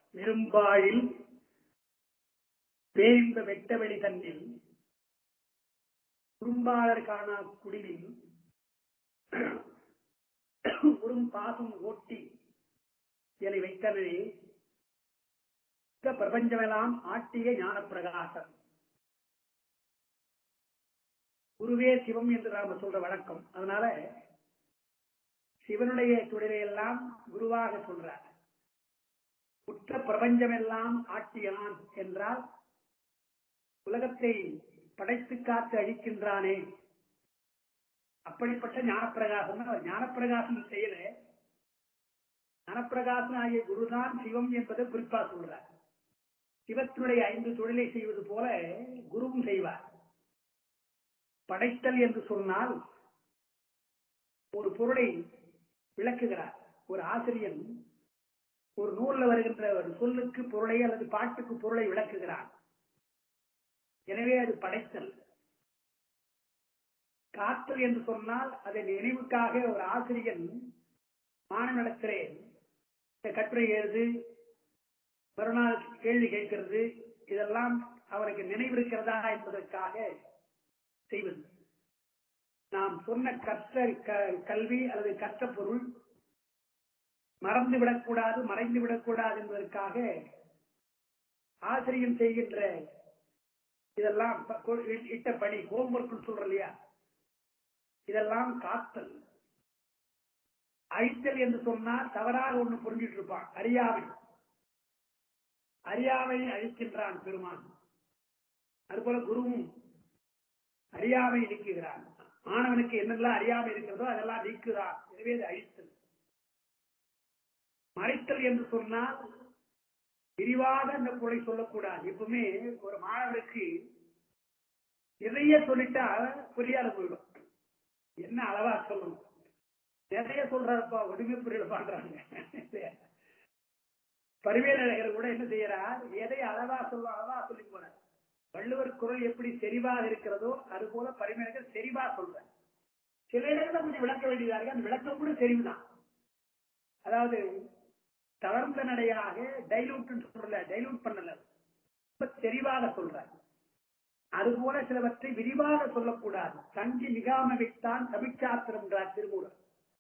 நெரும்பாழில் பேரின்ப வெட்டவெளி தன்னில் குறும்பாளர் காணா குடிலில் உறும் பாசம் ஓட்டி என வைத்தனே பிரபஞ்சமெல்லாம் ஆட்டிய ஞான பிரகாசம் குருவே சிவம் என்று நாம சொல்ற வழக்கம் அதனால சிவனுடைய தொழிலை எல்லாம் குருவாக சொல்றார் குற்ற பிரபஞ்சமெல்லாம் ஆட்டியான் என்றால் உலகத்தை படைத்து காத்து அழிக்கின்றானே அப்படிப்பட்ட ஞானப்பிரகாசம் அவர் ஞானப்பிரகாசம் செய்யல ஞானப்பிரகாசம் ஆகிய குருதான் சிவம் என்பதை குறிப்பா சொல்றார் சிவத்தினுடைய ஐந்து தொழிலை செய்வது போல குருவும் செய்வார் படைத்தல் என்று சொன்னால் ஒரு பொருளை விளக்குகிறார் ஒரு ஆசிரியன் ஒரு நூல்ல வருகின்ற ஒரு சொல்லுக்கு பொருளை அல்லது பாட்டுக்கு பொருளை விளக்குகிறார் எனவே அது படைத்தல் காத்தல் என்று சொன்னால் அதை நினைவுக்காக ஒரு ஆசிரியன் மாணவனிடத்திலே இந்த கட்டுரை எழுது மறுநாள் கேள்வி கேட்கிறது இதெல்லாம் அவருக்கு நினைவிருக்கிறதா என்பதற்காக செய்வது நாம் சொன்ன கற்ற கல்வி அல்லது கற்ற பொருள் மறந்து விடக்கூடாது மறைந்து விடக்கூடாது என்பதற்காக ஆசிரியன் செய்கின்ற இதெல்லாம் இட்ட பணி ஹோம்ஒர்க் சொல்ற இல்லையா இதெல்லாம் காத்தல் அழித்தல் என்று சொன்னால் தவறாக ஒண்ணு புரிஞ்சிட்டு இருப்பான் அறியாமை அறியாமை அழிக்கின்றான் பெருமான் அதுபோல குருவும் அறியாமை நீக்குகிறான் மாணவனுக்கு என்னெல்லாம் அறியாமை இருக்கிறதோ அதெல்லாம் நீக்குதான் எனவே அது அழித்தல் மறைத்தல் என்று சொன்னால் விரிவாக அந்த பொருளை சொல்லக்கூடாது எப்பவுமே ஒரு மாணவனுக்கு நிறைய சொல்லிட்டா புரியாத போயிடும் என்ன அளவா சொல்லணும் நிறைய சொல்றாருப்பா ஒடுமை புரியல பாக்குறாங்க பரிவேலழகர் கூட என்ன செய்யறார் எதை அளவா சொல்ல அளவா சொல்லி போறார் வள்ளுவர் குரல் எப்படி செறிவாக இருக்கிறதோ அது போல பரிமேலகர் செறிவா சொல்ற சில இடத்துல கொஞ்சம் விளக்க வேண்டியதா இருக்கு அந்த விளக்கம் கூட செறிவுதான் அதாவது தளர்ந்த நடையாக டைலூட் சொல்லல டைலூட் பண்ணல தெளிவாக சொல்ற அதுபோல சிலவற்றை விரிவாக சொல்லக்கூடாது தங்கி மிகாம வைத்தான் கவிச்சாத்திரம் திருமூலர்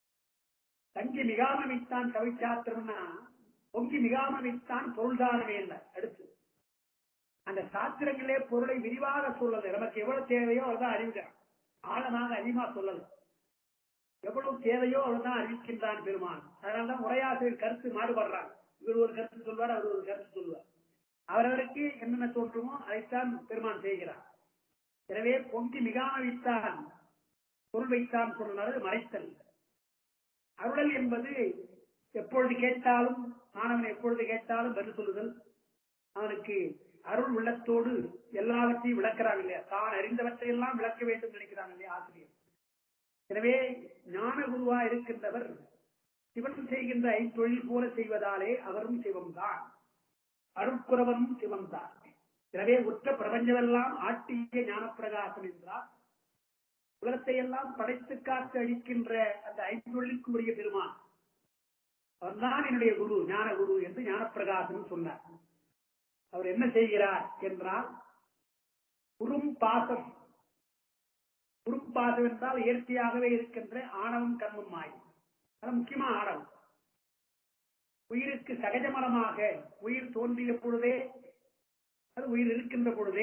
தங்கி மிகாம வைத்தான் கவிச்சாத்திரம்னா பொங்கி மிகாம வைத்தான் பொருள்தானமே இல்லை அடுத்து அந்த சாத்திரங்களே பொருளை விரிவாக சொல்லல நமக்கு எவ்வளவு தேவையோ அவ்வளவுதான் அறிவுகிறான் ஆழமாக அதிகமா சொல்லல எவ்வளவு தேவையோ அவ்வளவுதான் அறிவிக்கின்றான் பெருமான் அதனாலதான் உரையாசிரியர் கருத்து மாறுபடுறாங்க இவர் ஒரு கருத்து சொல்வார் அவர் ஒரு கருத்து சொல்வார் அவரவருக்கு என்னென்ன தோற்றுமோ அதைத்தான் பெருமான் செய்கிறார் எனவே பொங்கி மிகாம வைத்தான் பொருள் வைத்தான் சொன்னது மறைத்தல் அருளல் என்பது எப்பொழுது கேட்டாலும் மாணவன் எப்பொழுது கேட்டாலும் பதில் சொல்லுதல் அவனுக்கு அருள் உள்ளத்தோடு எல்லாவற்றையும் விளக்குறாங்க இல்லையா தான் அறிந்தவற்றை எல்லாம் விளக்க வேண்டும் நினைக்கிறாங்க இல்லையா ஆசிரியர் எனவே ஞான குருவா இருக்கின்றவர் சிவன் செய்கின்ற ஐந்தொழில் போல செய்வதாலே அவரும் சிவம்தான் அருட்குறவனும் சிவம்தான் எனவே உற்ற பிரபஞ்சமெல்லாம் ஆட்டிய ஞானப்பிரகாசம் என்றார் உலகத்தை எல்லாம் படைத்து காத்து அழிக்கின்ற அந்த ஐந்தொழிலுக்கு உரிய பெருமான் அவர்தான் என்னுடைய குரு ஞான குரு என்று ஞானப்பிரகாசம் சொன்னார் அவர் என்ன செய்கிறார் என்றால் குறும் பாசம் குறும் பாசம் என்றால் இயற்கையாகவே இருக்கின்ற ஆணவம் கண்ணும் மாய் அது முக்கியமா ஆணவம் உயிருக்கு சகஜமனமாக உயிர் தோன்றிய பொழுதே அது உயிர் இருக்கின்ற பொழுதே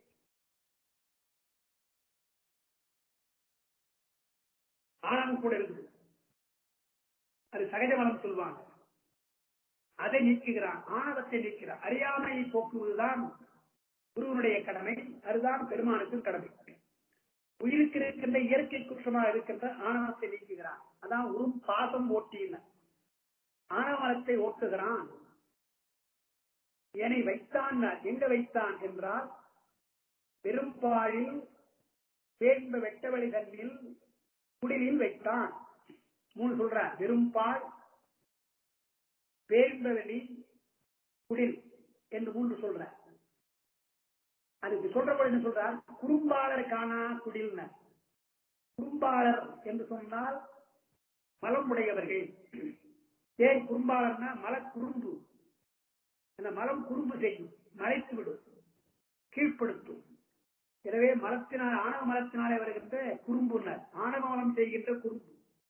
ஆணவம் கூட இருக்குது அது சகஜமனம் சொல்லுவாங்க அதை நீக்குகிறான் ஆணவத்தை நீக்கிறான் அறியாமையை போக்குவதுதான் குருவனுடைய கடமை அதுதான் பெருமானுக்கும் கடமை உயிருக்கு இருக்கின்ற இயற்கை குற்றமாக இருக்கின்ற ஆணவத்தை நீக்குகிறான் அதான் உரும் பாசம் ஓட்டின ஆணவத்தை ஓட்டுகிறான் என்னை வைத்தான் எங்க வைத்தான் என்றால் பெரும்பாழில் சேர்ந்த வெட்டவெளி தன்னில் குடிலில் வைத்தான் மூணு சொல்ற பெரும்பால் பேர்ந்தவெளி குடில் என்று மூன்று சொல்ற அதுக்கு சொல்றபோது என்ன சொல்றார் குறும்பாளர் காணா குடில்ன குறும்பாளர் என்று சொன்னால் மலம் உடையவர்கள் ஏன் குறும்பாளர்னா மல குறும்பு அந்த மலம் குறும்பு செய்யும் மறைத்து விடும் கீழ்ப்படுத்தும் எனவே மலத்தினால் ஆணவ மலத்தினாலே வருகின்ற குறும்புனர் ஆணவ மலம் செய்கின்ற குறும்பு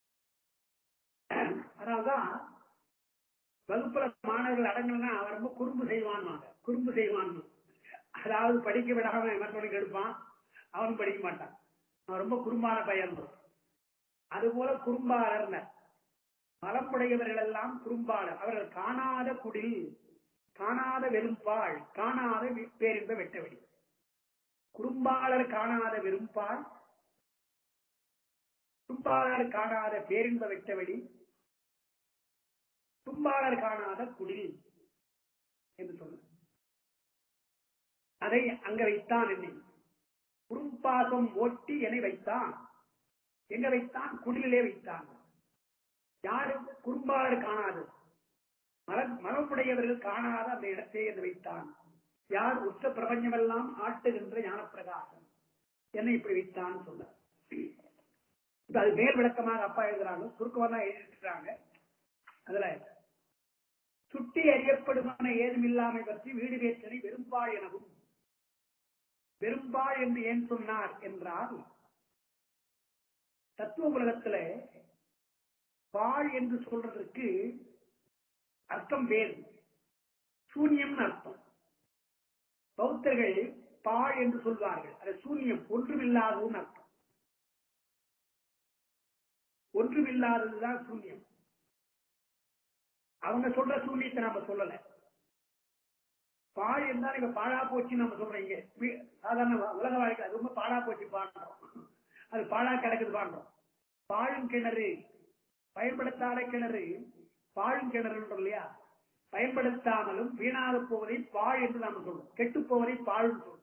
அதனால்தான் வகுப்புல மாணவர்கள் அடங்கலன்னா அவன் ரொம்ப குறும்பு செய்வான்வாங்க குறும்பு செய்வான் அதாவது படிக்க விடாம மற்றவனுக்கு எடுப்பான் அவனும் படிக்க மாட்டான் அவன் ரொம்ப குறும்பான பையன் அதுபோல குறும்பாளர் மலமுடையவர்கள் எல்லாம் குறும்பாளர் அவர்கள் காணாத குடில் காணாத வெறும்பாள் காணாத பேரின்ப வெட்டவெளி குறும்பாளர் காணாத வெறும்பாள் குறும்பாளர் காணாத பேரின்ப வெட்டவெளி தும்பாளர் காணாத குடில் என்று சொல்ல அதை அங்க வைத்தான் என்னை குறும்பாசம் ஓட்டி என்னை வைத்தான் எங்க வைத்தான் குடிலே வைத்தான் யாரு குறும்பாளர் காணாது மல மரமுடையவர்கள் காணாத அந்த இடத்தை என்று வைத்தான் யார் உச்ச பிரபஞ்சமெல்லாம் ஆட்டுகின்ற ஞானப்பிரகாசம் என்னை இப்படி வைத்தான் சொல்ல அது மேல் விளக்கமாக அப்பா எழுதுறாங்க சுருக்கமா தான் எழுதிருக்கிறாங்க அதுல சுட்டி அறியப்படுமான ஏதுமில்லாமை பற்றி வீடு வேற்றனை வெறும்பாள் எனவும் வெறும்பாள் என்று ஏன் சொன்னார் என்றால் தத்துவ உலகத்துல பாழ் என்று சொல்றதற்கு அர்த்தம் வேறு சூன்யம் அர்த்தம் பௌத்தர்கள் பாழ் என்று சொல்வார்கள் அது சூன்யம் ஒன்றுமில்லாததுன்னு அர்த்தம் ஒன்றுமில்லாததுதான் சூன்யம் அவங்க சொல்ற சூன்யத்தை நாம சொல்லல பாழ் இருந்தால் இப்ப பாழா போச்சு நம்ம சொல்றீங்க சாதாரண உலக வாழ்க்கை அது ரொம்ப பாழா போச்சு பாடுறோம் அது பாழா கிடக்குது பாடுறோம் பாழும் கிணறு பயன்படுத்தாத கிணறு பாழும் கிணறு இல்லையா பயன்படுத்தாமலும் வீணாக போவதை பாழ் என்று நாம சொல்றோம் கெட்டு போவதை பாழ் சொல்றோம்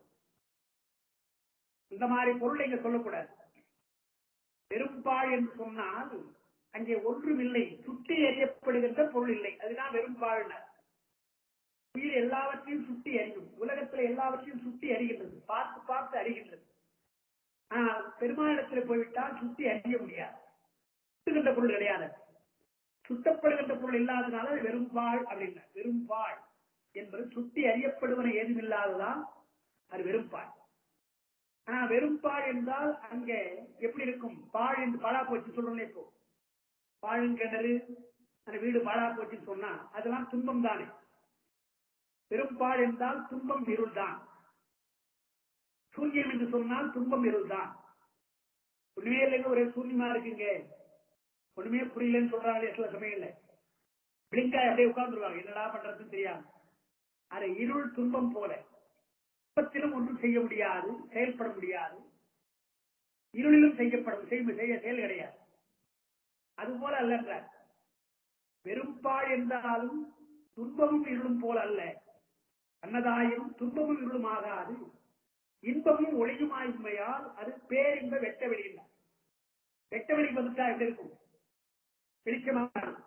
இந்த மாதிரி பொருள் இங்க சொல்லக்கூடாது வெறும்பாழ் என்று சொன்னால் அங்கே ஒன்றும் இல்லை சுட்டி எறியப்படுகின்ற பொருள் இல்லை அதுதான் வெறும்பாழ்னர் உயிர் எல்லாவற்றையும் சுட்டி அறியும் உலகத்துல எல்லாவற்றையும் சுட்டி அறிகின்றது பார்த்து பார்த்து அறிகின்றது ஆனால் பெருமானிடத்தில் போய்விட்டால் சுட்டி அறிய முடியாது சுட்டுகின்ற பொருள் கிடையாது சுட்டப்படுகின்ற பொருள் இல்லாதனால அது வெறும்பாள் அப்படின்னா வெறும்பாள் என்பது சுட்டி அறியப்படுவன ஏதும் இல்லாததான் அது வெறும்பாள் ஆனா வெறும்பாள் என்றால் அங்க எப்படி இருக்கும் பாழ் என்று பாழா போச்சு சொல்றோம் இப்போ பாழுங்கிணறு அந்த வீடு பாழா போச்சுன்னு சொன்னா அதெல்லாம் துன்பம் தானே பெரும்பாள் என்றால் துன்பம் இருள் தான் சூன்யம் என்று சொன்னால் துன்பம் இருள் தான் ஒண்ணுமே இல்லைங்க ஒரே சூன்யமா இருக்குங்க ஒண்ணுமே புரியலன்னு சொல்றாங்க சில சமயம்ல பிளிங்கா அப்படியே உட்கார்ந்துருவாங்க என்னடா பண்றதுன்னு தெரியாது அது இருள் துன்பம் போல துன்பத்திலும் ஒன்றும் செய்ய முடியாது செயல்பட முடியாது இருளிலும் செய்யப்படும் செய்ய செய்ய செயல் கிடையாது அதுபோல அல்ல வெறும்பாள் என்றாலும் துன்பமும் இருளும் போல அல்ல அன்னதாயும் துன்பமும் இருளும் ஆகாது இன்பமும் ஒளியுமாயுமையால் அது பேரின்ப வெட்ட வெளியில்ல வெட்ட வெளி வந்துட்டா எப்படி இருக்கும் வெளிச்சமாக இருக்கும்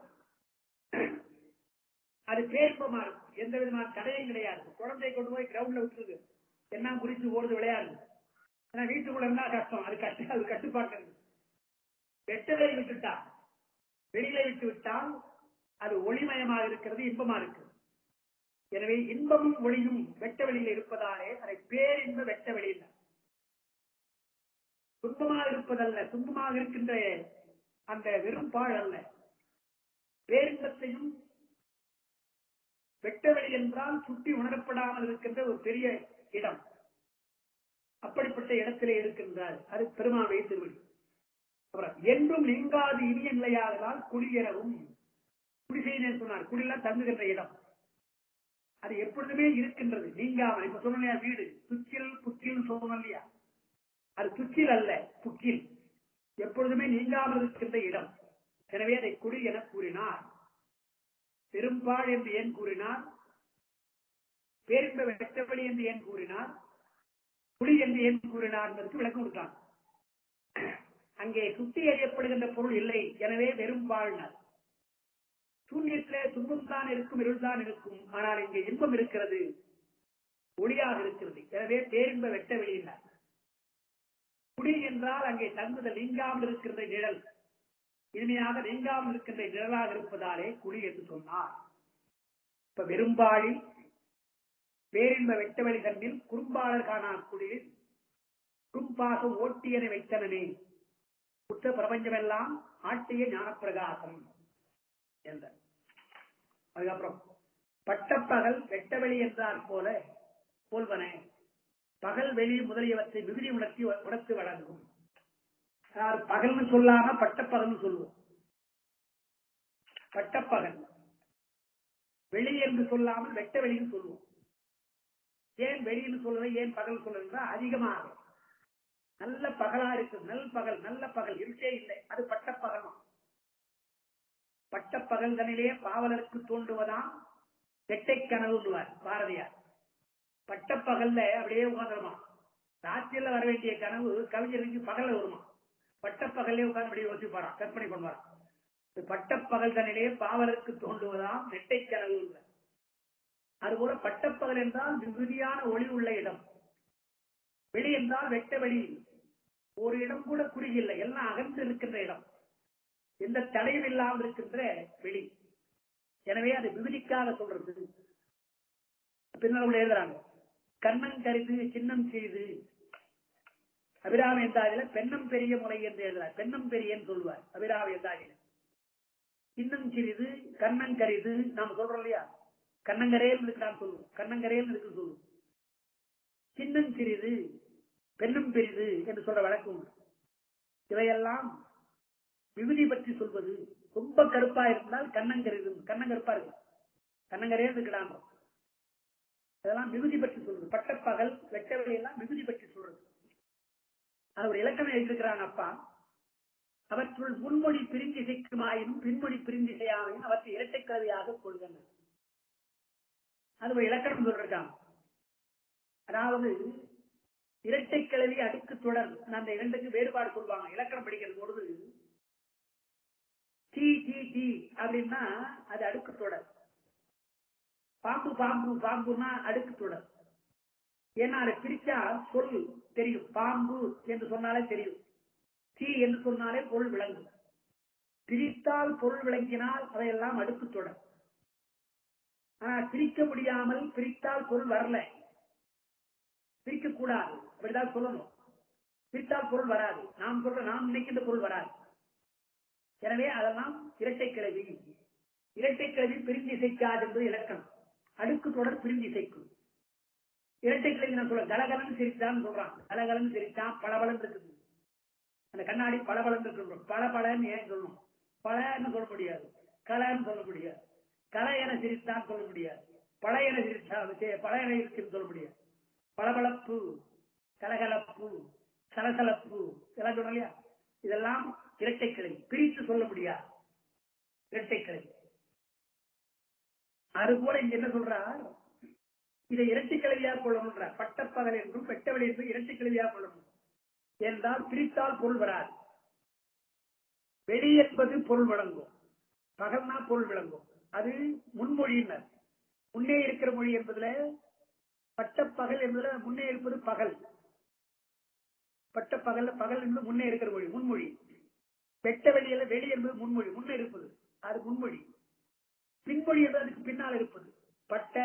அது பேரின்பமா இருக்கும் எந்த விதமான தடையும் கிடையாது குழந்தை கொண்டு போய் கிரவுண்ட்ல விட்டுருது என்ன குறிச்சு ஓடுது விளையாடு ஆனா வீட்டுக்குள்ள இருந்தா கஷ்டம் அது கட்டு அது கட்டுப்பாட்டு வெட்டலை விட்டுட்டா வெளியில விட்டு விட்டால் அது ஒளிமயமாக இருக்கிறது இன்பமா இருக்கு எனவே இன்பமும் ஒளியும் வெட்ட வெளியில் இருப்பதாலே அதை பேரின்ப வெட்ட வெளியில் துன்பமாக இருப்பதல்ல துன்பமாக இருக்கின்ற அந்த வெறும்பாள் அல்ல பேரின்பத்தையும் வெட்டவெளி என்றால் சுட்டி உணரப்படாமல் இருக்கின்ற ஒரு பெரிய இடம் அப்படிப்பட்ட இடத்திலே இருக்கின்றார் அது பெருமானுடைய திருவடி அப்புறம் என்றும் நீங்காது இனிய நிலையாததால் குடியரவும் குடிசெய்தேன் சொன்னார் குடிலாம் தங்குகின்ற இடம் அது எப்பொழுதுமே இருக்கின்றது நீங்காம இப்ப சொன்ன வீடு துச்சில் புக்கில் சொல்லணும் இல்லையா அது துச்சில் அல்ல புக்கில் எப்பொழுதுமே நீங்காமல் இருக்கின்ற இடம் எனவே அதை குடி என கூறினார் பெரும்பாள் என்று ஏன் கூறினார் பேரின்ப வெட்டவழி என்று ஏன் கூறினார் குடி என்று ஏன் கூறினார் என்பதற்கு விளக்கம் கொடுத்தான் அங்கே சுட்டி அறியப்படுகின்ற பொருள் இல்லை எனவே வெறும் வாழ்னர் சூன்யத்திலே துன்பம் தான் இருக்கும் இருள் தான் இருக்கும் ஆனால் இங்கே இன்பம் இருக்கிறது ஒளியாக இருக்கிறது எனவே பேரின்ப வெட்ட வெளியினார் குடி என்றால் அங்கே தங்குதல் நீங்காமல் இருக்கின்ற நிழல் இனிமையாக நீங்காமல் இருக்கின்ற நிழலாக இருப்பதாலே குடி என்று சொன்னார் இப்ப வெறும்பாழில் பேரின்ப வெட்டவெளி தன்னில் குறும்பாளர் காணா குடில் குறும்பாக ஓட்டியனை வைத்தனனே புத்த பிரபஞ்சமெல்லாம் ஆட்டிய ஞானப்பிரகாசம் என்ற அதுக்கப்புறம் பட்டப்பகல் வெட்டவெளி என்றார் போல போல்வன பகல் வெளி முதலியவற்றை மிகுதி உணர்த்தி உணர்த்து வழங்கும் அதாவது பகல்னு சொல்லாம பட்டப்பகல்னு சொல்லுவோம் பட்டப்பகல் வெளி என்று சொல்லாமல் வெட்ட வெளின்னு சொல்லுவோம் ஏன் வெளின்னு சொல்றது ஏன் பகல் சொல்றதுன்னா அதிகமாக நல்ல பகலா இருக்கு நல் பகல் நல்ல பகல் இருக்கே இல்லை அது பட்டப்பகல் பட்டப்பகல் தனிலே பாவலருக்கு தோன்றுவதாம் வெட்டை கனவுன்னுவார் பாரதியார் பட்டப்பகல்ல அப்படியே உட்காந்துருமா ராத்திரில வர வேண்டிய கனவு கவிஞருக்கு பகல்ல வருமா பட்டப்பகல்லே உட்கார்ந்து அப்படியே யோசிப்பாராம் கற்பனை பண்ணுவாராம் பட்டப்பகல் தனிலே பாவலருக்கு தோன்றுவதாம் நெட்டை கனவு அதுபோல பட்டப்பகல் என்றால் மிகுதியான ஒளி உள்ள இடம் வெளி என்றால் வெட்ட வெளி ஒரு இடம் கூட குறுகில்லை எல்லாம் அகன்று இருக்கின்ற இடம் எந்த தடையும் இல்லாமல் இருக்கின்ற வெளி எனவே அது விகுதிக்காக சொல்றது பின்னர் எழுதுறாங்க கண்ணன் கருது சின்னம் செய்து அபிராம எந்தாதில பெண்ணம் பெரிய முறை என்று எழுதுறார் பெண்ணம் பெரியன்னு சொல்லுவார் அபிராம எந்தாதில சின்னம் சிறிது கண்ணன் கரிது நாம சொல்றோம் இல்லையா கண்ணங்கரையில் இருக்கிறான் சொல்லுவோம் கண்ணங்கரையில் இருக்கு சொல்லுவோம் சின்னம் சிறிது பெண்ணும் பெரிது என்று சொல்ற வழக்கு உண்டு இவையெல்லாம் விகுதி பற்றி சொல்வது ரொம்ப கருப்பா இருந்தால் கண்ணங்கரிது கண்ணங்கருப்பா இருக்கு கண்ணங்கரையில் இருக்கிறான் அதெல்லாம் மிகுதி பற்றி சொல்றது பட்டப்பகல் வெட்டவெளி எல்லாம் மிகுதி பற்றி சொல்றது அது ஒரு இலக்கணம் எழுதியிருக்கிறான் அப்பா அவற்றுள் முன்மொழி பிரிந்திசைக்குமாயினும் பின்மொழி பிரிந்திசையாமையும் அவற்றை இரட்டை கருவியாக கொள்கின்றன அது ஒரு இலக்கணம் சொல்றாங்க அதாவது இரட்டை கிளவி அடுக்கு தொடர் அந்த இரண்டுக்கு வேறுபாடு சொல்லுவாங்க இலக்கணம் படிக்கிறது பொழுது டி டி டி அப்படின்னா அது அடுக்கு தொடர் பாம்பு பாம்பு பாம்புனா அடுக்கு தொடர் ஏன்னா அதை பிரிச்சா சொல் தெரியும் பாம்பு என்று சொன்னாலே தெரியும் தீ என்று சொன்னாலே பொருள் விளங்கும் பிரித்தால் பொருள் விளங்கினால் அதையெல்லாம் அடுக்கு தொடர் ஆனா பிரிக்க முடியாமல் பிரித்தால் பொருள் வரல பிரிக்க கூடாது அப்படிதான் சொல்லணும் பிரித்தால் பொருள் வராது நாம் சொல்ற நாம் நினைக்கின்ற பொருள் வராது எனவே அதெல்லாம் இரட்டை கிளவி இரட்டை கிளவி பிரிந்திசைக்காது என்பது இலக்கணம் அடுக்கு தொடர் பிரிந்திசைக்கும் இரட்டை கிளவி நான் சொல்ல கலகலன்னு சிரிச்சான்னு சொல்றான் கலகலன்னு சிரிச்சான் பளபளன்னு இருக்குது அந்த கண்ணாடி பளபளன்னு இருக்கு பளபளன்னு ஏன் சொல்லணும் பழன்னு சொல்ல முடியாது கலன்னு சொல்ல முடியாது கலை என சிரித்தான் சொல்ல முடியாது பழைய என சிரித்தா பழைய என இருக்குன்னு சொல்ல முடியாது பளபளப்பு கலகலப்பு சலசலப்பு இதெல்லாம் சொல்றோம் இல்லையா இதெல்லாம் இரட்டை கிளவி பிரித்து சொல்ல முடியாது இரட்டை கிளவி அது போல இங்க என்ன சொல்றார் இதை இரட்டை கிளவியா கொள்ளணும்ன்ற பட்டப்பகல் என்றும் பெட்டவெளி என்றும் இரட்டை கிளவியா கொள்ளணும் என்றால் பிரித்தால் பொருள் வராது வெளி என்பது பொருள் வழங்கும் பகல்னா பொருள் விளங்கும் அது முன்மொழியினர் முன்னே இருக்கிற மொழி என்பதுல பட்டப்பகல் என்பதுல முன்னே இருப்பது பகல் பட்டப்பகல் பகல் என்பது முன்னே இருக்கிற மொழி முன்மொழி வெட்ட வெளியில வெளி என்பது முன்மொழி முன்னே இருப்பது அது முன்மொழி பின்மொழி என்பது அதுக்கு பின்னால் இருப்பது பட்ட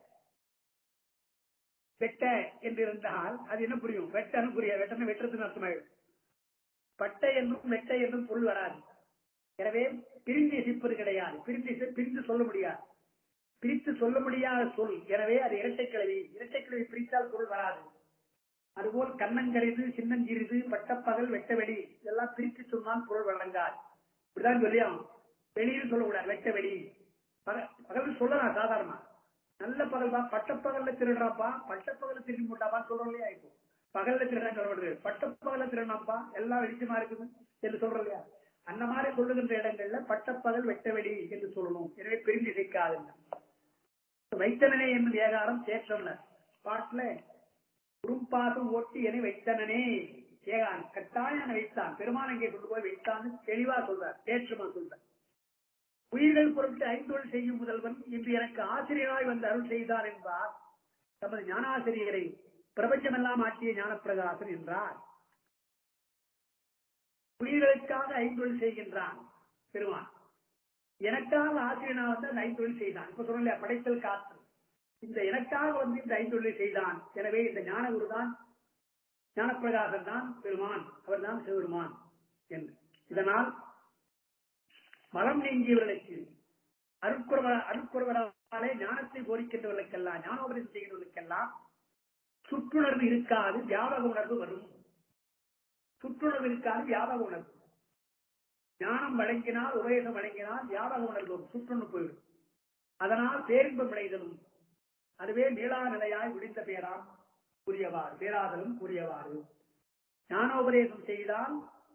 வெட்ட என்று இருந்தால் அது என்ன புரியும் வெட்டன்னு புரியாது வெட்டன்னு வெட்டுறதுன்னு அர்த்தமாயிடும் பட்ட என்றும் வெட்ட என்றும் பொருள் வராது எனவே பிரிந்து இசைப்பது கிடையாது பிரிந்து இசை- பிரிந்து சொல்ல முடியாது பிரித்து சொல்ல முடியாத சொல் எனவே அது இரட்டைக்கிழவி இரட்டைக்கிழவி பிரித்தால் பொருள் வராது அதுபோல் கண்ணங்கரிது சின்னஞ்சிறிது பட்டப்பகல் வெட்டவெளி இதெல்லாம் பிரித்து சொன்னால் பொருள் வழங்காது இப்படிதான் சொல்லியும் வெளியில் சொல்லக்கூடாது வெட்ட வெளி பக- பகல் சொல்லலாம் சாதாரணமா நல்ல பகல் தான் பட்டப்பகல்ல திருடுறாப்பா பட்டப்பகல்ல திருடி போட்டாப்பான்னு சொல்றோம் இல்லையா இப்போ பகல்ல திருடான்னு சொல்லப்படுது பட்டப்பகல்ல திருடாப்பா எல்லாம் வெளிச்சமா இருக்குது என்று சொல்றோம் இல்லையா அந்த மாதிரி சொல்லுகின்ற இடங்கள்ல பட்டப்பகல் வெட்டவெளி என்று சொல்லணும் எனவே பிரிந்து இசைக்காதுங்க வைத்தனனே என்னும் ஏகாரம் தேற்றம்ல பாட்டுல குறும்பாகம் ஓட்டி என வைத்தனனே ஏகான் கட்டாயம் வைத்தான் பெருமான் இங்கே கொண்டு போய் வைத்தான்னு தெளிவா சொல்றார் தேற்றமா சொல்றார் உயிர்கள் பொருட்டு ஐந்தொழில் செய்யும் முதல்வன் இன்று எனக்கு ஆசிரியராய் வந்து அருள் செய்தார் என்பார் தமது ஞானாசிரியரை பிரபஞ்சமெல்லாம் ஆட்டிய ஞானப்பிரகாசன் என்றார் உயிர்களுக்காக ஐந்தொழில் செய்கின்றான் பெருமான் எனக்காக ஆசிரியனா வந்து அந்த ஐந்தொழில் செய்தான் இப்ப சொல்லலையா படைத்தல் காத்து இந்த எனக்காக வந்து இந்த ஐந்தொழிலை செய்தான் எனவே இந்த ஞானகுரு தான் ஞானப்பிரகாசன் தான் பெருமான் அவர் தான் சிவபெருமான் என்று இதனால் மலம் நீங்கியவர்களுக்கு அருட்குறவ அருட்குறவராலே ஞானத்தை போதிக்கின்றவர்களுக்கெல்லாம் ஞானோபதேசம் செய்கின்றவர்களுக்கெல்லாம் சுற்றுணர்வு இருக்காது வியாபக உணர்வு வரும் சுற்றுணர்வு இருக்காது வியாபக உணர்வு ஞானம் வழங்கினால் உபதேசம் வழங்கினால் வியாபக உணர்வு வரும் சுற்றுணர்வு போயிடும் அதனால் பேரின்பம் விளைதலும் அதுவே மீளா நிலையாய் முடிந்த பேராம் கூறியவாறு பேராதலும் கூறியவாறு ஞானோபதேசம் செய்தால்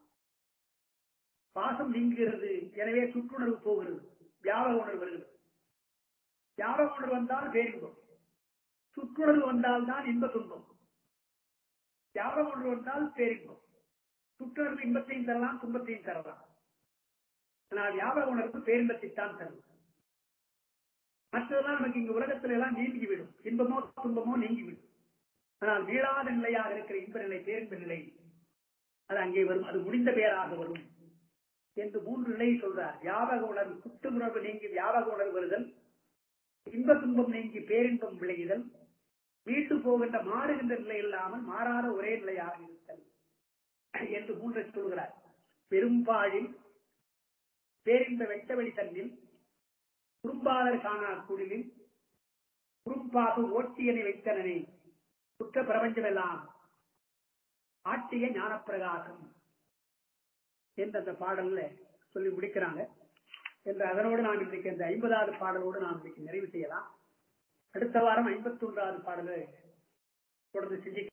பாசம் நீங்குகிறது எனவே சுற்றுணர்வு போகிறது வியாபக உணர்வு வருகிறது வியாபக உணர்வு வந்தால் பேரின்பம் சுற்றுணர்வு வந்தால் தான் இன்ப துன்பம் வியாபக உணர்வு வந்தால் பேரின்பம் சுற்றுணர்வு இன்பத்தையும் தரலாம் துன்பத்தையும் தரலாம் ஆனால் வியாபக உணர்வு பேரின்பத்தை தான் தரும் மற்றதெல்லாம் நமக்கு இங்கு உலகத்துல எல்லாம் நீங்கிவிடும் இன்பமோ துன்பமோ நீங்கிவிடும் ஆனால் வீழாத நிலையாக இருக்கிற இன்ப நிலை பேரின்ப நிலை அது அங்கே வரும் அது முடிந்த பேராக வரும் என்று மூன்று நிலையை சொல்றார் வியாபக உணர்வு குற்ற உணர்வு நீங்கி வியாபக உணர்வு வருதல் இன்ப துன்பம் நீங்கி பேரின்பம் விளையுதல் வீட்டு போகின்ற மாறுகின்ற நிலை இல்லாமல் மாறாத ஒரே நிலையாக இருத்தல் என்று மூன்றை சொல்கிறார் பெரும்பாழில் பேரின்ப வெட்டவெளி தன்னில் குறும்பாளர் காணா குடிலில் குறும்பாக ஓட்டியனை வைத்தனனை குற்ற பிரபஞ்சமெல்லாம் ஆட்டிய ஞானப்பிரகாசம் என்று அந்த பாடல்ல சொல்லி முடிக்கிறாங்க என்று அதனோடு நாம் இன்றைக்கு அந்த ஐம்பதாவது பாடலோடு நாம் இன்றைக்கு நிறைவு செய்யலாம் அடுத்த வாரம் ஐம்பத்தி ஒன்றாவது பாடலை தொடர்ந்து செஞ்சு